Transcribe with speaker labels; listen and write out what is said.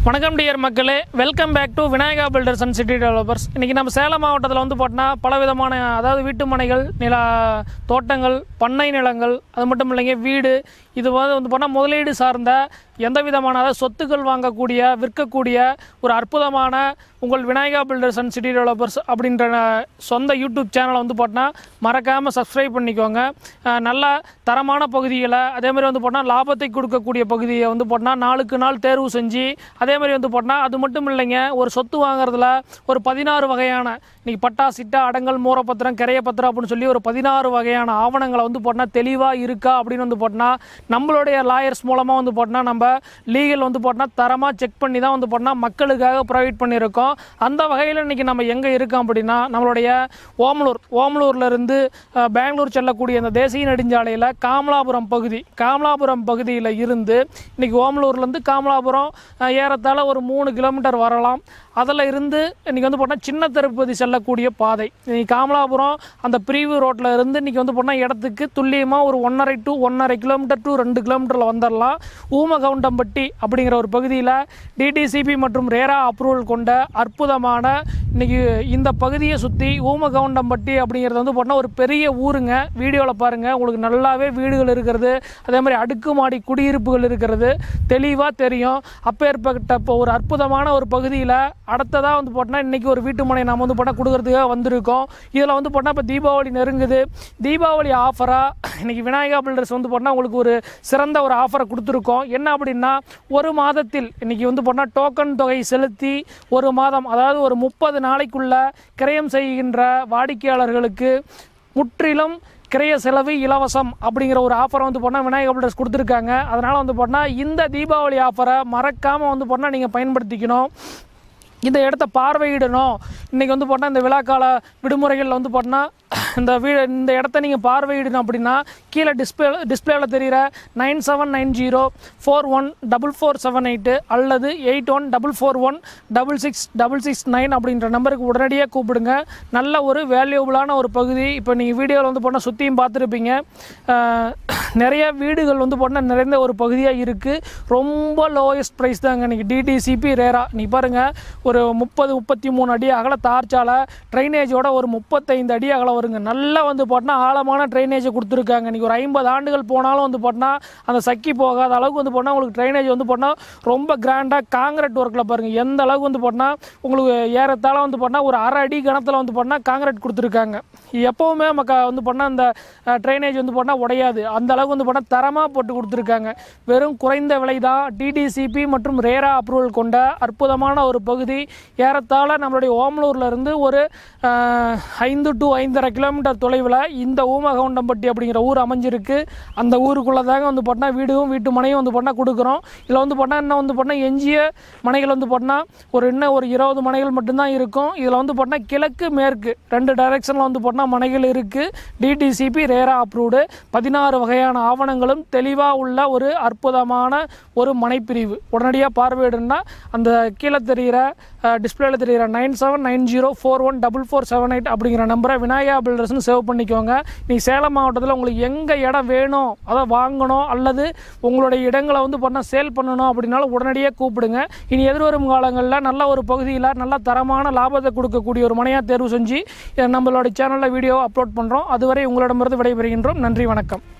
Speaker 1: வணக்கம் டியர் மக்களே welcome back to Vinayaka Builders and City Developers இன்றைக்கி நம்ம சேலம் மாவட்டத்தில் வந்து பார்த்தோன்னா பல விதமான அதாவது வீட்டு மனைகள் நில தோட்டங்கள் பண்ணை நிலங்கள் அது மட்டும் இல்லைங்க வீடு இது வந்து வந்து பார்த்தா முதலீடு சார்ந்த எந்த விதமான அதாவது சொத்துக்கள் வாங்கக்கூடிய விற்கக்கூடிய ஒரு அற்புதமான உங்கள் Vinayaka Builders and City Developers அப்படின்ற சொந்த யூடியூப் சேனலை வந்து பார்த்தோன்னா மறக்காமல் சப்ஸ்கிரைப் பண்ணிக்கோங்க அஹ் நல்ல தரமான பகுதிகளை அதே மாதிரி வந்து பார்த்தா லாபத்தை கொடுக்கக்கூடிய பகுதியை வந்து பார்த்தா நாளுக்கு நாள் தேர்வு செஞ்சு அதே மாதிரி வந்து பார்த்தா அது மட்டும் இல்லைங்க ஒரு சொத்து வாங்குறதுல ஒரு பதினாறு வகையான இன்னைக்கு பட்டா சிட்டா அடங்கல் மூரப்பத்திரம் கிரைய பத்திரம் அப்படின்னு சொல்லி ஒரு பதினாறு வகையான ஆவணங்களை வந்து போட்டா தெளிவாக இருக்கா அப்படின்னு வந்து போட்டா நம்மளுடைய லாயர்ஸ் மூலமாக வந்து போட்டா நம்ம லீகல் வந்து போட்டா தரமாக செக் பண்ணி தான் வந்து போட்டா மக்களுக்காக ப்ரொவைட் பண்ணியிருக்கோம் அந்த வகையில் இன்னைக்கு நம்ம எங்கே இருக்கோம் அப்படின்னா நம்மளுடைய ஓமலூர் ஓமலூர்ல இருந்து அஹ், பெங்களூர் செல்லக்கூடிய இந்த தேசிய நெடுஞ்சாலையில் காமலாபுரம் பகுதி காமலாபுரம் பகுதியில் இருந்து இன்னைக்கு ஓமலூர்லேருந்து காமலாபுரம் அஹ், ஏறத்தாழ ஒரு மூணு கிலோமீட்டர் வரலாம் அதில் இருந்து இன்றைக்கி வந்து போட்டால் சின்ன திருப்பதி செல்லக்கூடிய பாதை இன்னைக்கு காமலாபுரம் அந்த பிரிவு ரோட்டில் இருந்து இன்றைக்கி வந்து போட்டால் இடத்துக்கு துல்லியமாக ஒரு ஒன்றரை டு ஒன்றரை கிலோமீட்டர் டு ரெண்டு கிலோமீட்டரில் வந்துடலாம் ஊமகவுண்டம்பட்டி அப்படிங்கிற ஒரு பகுதியில் டிடிசிபி மற்றும் ரேரா அப்ரூவல் கொண்ட அற்புதமான இன்னைக்கு இந்த பகுதியை சுற்றி ஊமகவுண்டம்பட்டி அப்படிங்கிறது வந்து போட்டால் ஒரு பெரிய ஊருங்க வீடியோவில் பாருங்கள் உங்களுக்கு நல்லாவே வீடுகள் இருக்கிறது அதே மாதிரி அடுக்குமாடி குடியிருப்புகள் இருக்கிறது தெளிவாக தெரியும் அப்பேற்பட்ட இப்போ ஒரு அற்புதமான ஒரு பகுதியில் அடுத்ததாக வந்து போட்டோன்னா இன்றைக்கி ஒரு வீட்டு மனை நம்ம வந்து போட்டால் கொடுக்கறதுக்காக வந்திருக்கோம் இதில் வந்து போட்டால் இப்போ தீபாவளி நெருங்குது தீபாவளி ஆஃபராக இன்றைக்கி விநாயகா பில்டர்ஸ் வந்து போட்டால் உங்களுக்கு ஒரு சிறந்த ஒரு ஆஃபரை கொடுத்துருக்கோம் என்ன அப்படின்னா ஒரு மாதத்தில் இன்றைக்கி வந்து போட்டால் டோக்கன் தொகை செலுத்தி ஒரு மாதம் அதாவது ஒரு முப்பது நாளைக்குள்ள கிரயம் செய்கின்ற வாடிக்கையாளர்களுக்கு முற்றிலும் கிரைய செலவு இலவசம் அப்படிங்கிற ஒரு ஆஃபரை வந்து போனால் விநாயகர் பில்டர்ஸ் கொடுத்துருக்காங்க அதனால் வந்து போனால் இந்த தீபாவளி ஆஃபரை மறக்காமல் வந்து போனால் நீங்கள் பயன்படுத்திக்கணும் இந்த இடத்த பார்வையிடணும் இன்றைக்கி வந்து போட்டால் இந்த விழாக்கால விடுமுறைகளில் வந்து போட்டால் இந்த வீ இந்த இடத்த நீங்கள் பார்வையிடணும் அப்படின்னா கீழே டிஸ்பிளே டிஸ்பிளேவில் தெரிகிற nine seven nine zero four one double four seven eight அல்லது eight one double four one double six double six nine அப்படின்ற நம்பருக்கு உடனடியாக கூப்பிடுங்க நல்ல ஒரு வேல்யூபிளான ஒரு பகுதி இப்போ நீங்கள் வீடியோவில் வந்து போனால் சுற்றியும் பார்த்துருப்பீங்க அஹ், நிறைய வீடுகள் வந்து போனால் நிறைந்த ஒரு பகுதியாக இருக்குது ரொம்ப லோயஸ்ட் ப்ரைஸ் தாங்க இன்றைக்கி டிடிசிபி ரேரா நீ பாருங்கள் ஒரு முப்பது முப்பத்தி மூணு அடி அகல தார்ச்சாலை ட்ரைனேஜோட ஒரு முப்பத்தைந்து அடி அகலம் வருங்க நல்லா வந்து போட்டால் ஆழமான ட்ரைனேஜை கொடுத்துருக்காங்க இன்றைக்கி ஒரு ஐம்பது ஆண்டுகள் போனாலும் வந்து போட்டால் அந்த சக்கி போகாத அளவுக்கு வந்து போட்டால் உங்களுக்கு ட்ரைனேஜ் வந்து போட்டால் ரொம்ப கிராண்டாக காங்கிரீட் ஒர்க்கில் பாருங்கள் எந்த அளவுக்கு வந்து போட்டால் உங்களுக்கு ஏறத்தாழ வந்து போட்டால் ஒரு அரை அடி கணத்தில் வந்து போட்டால் காங்கிரீட் கொடுத்துருக்காங்க எப்போவுமே நமக்கு வந்து போட்டால் அந்த ட்ரைனேஜ் வந்து போட்டால் உடையாது அந்த அளவுக்கு வந்து போட்டால் தரமாக போட்டு கொடுத்துருக்காங்க வெறும் குறைந்த விலை தான் டிடிசிபி மற்றும் ரேரா அப்ரூவல் கொண்ட அற்புதமான ஒரு பகுதி ஏறத்தாழ நம்மளுடைய ஓமலூர்ல இருந்து ஒரு அஹ், ஐந்து டு ஐந்தரை கிலோமீட்டர் தொலைவில் இந்த ஊமகவுண்டம்பட்டி அப்படிங்கிற ஊர் அமைஞ்சிருக்கு அந்த ஊருக்குள்ளே தாங்க வந்து போட்டால் வீடும் வீட்டு மனையும் வந்து போட்டால் கொடுக்குறோம் இதில் வந்து போட்டால் இன்னும் வந்து போட்டால் எஞ்சிய மனைகள் வந்து போட்டால் ஒரு இன்னும் ஒரு இருபது மனைகள் மட்டும்தான் இருக்கும் இதில் வந்து போட்டால் கிழக்கு மேற்கு ரெண்டு டைரெக்ஷனில் வந்து போட்டால் மனைகள் இருக்குது டிடிசிபி ரேரா அப்ரூவ்டு பதினாறு வகையான ஆவணங்களும் தெளிவாக உள்ள ஒரு அற்புதமான ஒரு மனைப்பிரிவு உடனடியாக பார்வையிடுன்னா அந்த கீழே தெரிகிற டிஸ்பிளேல தெரிகிற nine seven nine zero four one double four seven eight அப்படிங்கிற நம்பரை விநாயகா பில்டர்ஸ்னு சேவ் பண்ணிக்கோங்க நீ சேலம் மாவட்டத்தில் உங்களுக்கு எங்கே இடம் வேணும் அதை வாங்கணும் அல்லது உங்களுடைய இடங்களை வந்து பண்ணால் சேல் பண்ணணும் அப்படின்னாலும் உடனடியாக கூப்பிடுங்க இனி எதிர்வரும் காலங்களில் நல்ல ஒரு பகுதியில் நல்ல தரமான லாபத்தை கொடுக்கக்கூடிய ஒரு மனையாக தேர்வு செஞ்சு அஹ், நம்மளோட சேனலில் வீடியோ அப்லோட் பண்ணுறோம் அதுவரை உங்களிடமிருந்து விடைபெறுகின்றோம் நன்றி வணக்கம்